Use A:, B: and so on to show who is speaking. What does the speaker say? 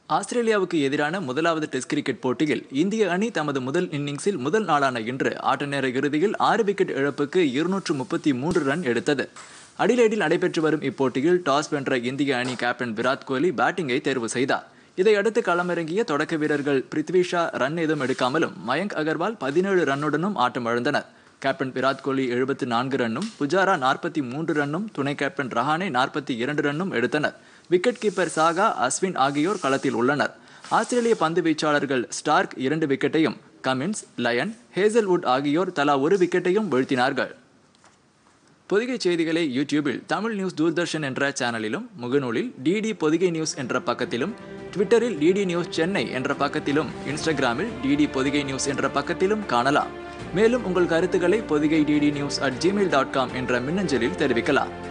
A: ஆஸ்திரேலியாவுக்கு எதிரான முதலாவது டெஸ்ட் கிரிக்கெட் போட்டியில் இந்திய அணி தமது முதல் இன்னிங்ஸில் முதல் நாளான இன்று ஆட்ட நேர இறுதியில் ஆறு விக்கெட் இழப்புக்கு இருநூற்று முப்பத்தி மூன்று ரன் எடுத்தது அடிலேடில் நடைபெற்று வரும் இப்போட்டியில் டாஸ் வென்ற இந்திய அணி கேப்டன் விராட் கோலி பேட்டிங்கை தேர்வு செய்தார் இதையடுத்து களமிறங்கிய தொடக்க வீரர்கள் பிருத்வி ஷா ரன் ஏதும் எடுக்காமலும் மயங்க் அகர்வால் பதினேழு ரன்னுடனும் ஆட்டம் இழந்தனர் கேப்டன் விராட் கோலி எழுபத்து நான்கு ரன்னும் புஜாரா நாற்பத்தி மூன்று ரன்னும் துணை கேப்டன் ரஹானே நாற்பத்தி இரண்டு ரன்னும் எடுத்தனர் விக்கெட் கீப்பர் சாகா அஸ்வின் ஆகியோர் களத்தில் உள்ளனர் ஆஸ்திரேலிய பந்து வீச்சாளர்கள் ஸ்டார்க் இரண்டு விக்கெட்டையும் கமின்ஸ் லயன் ஹேசல்வுட் ஆகியோர் தலா ஒரு விக்கெட்டையும் வீழ்த்தினார்கள் பொதிகை செய்திகளை யூடியூபில் தமிழ் நியூஸ் தூர்தர்ஷன் என்ற சேனலிலும் முகநூலில் டிடி பொதிகை நியூஸ் என்ற பக்கத்திலும் ட்விட்டரில் டிடி நியூஸ் சென்னை என்ற பக்கத்திலும் இன்ஸ்டாகிராமில் டிடி பொதிகை நியூஸ் என்ற பக்கத்திலும் காணலாம் மேலும் உங்கள் கருத்துக்களை Podhigai DD news at Gmail dot com என்ற மின்னஞ்சலில் தெரிவிக்கலாம்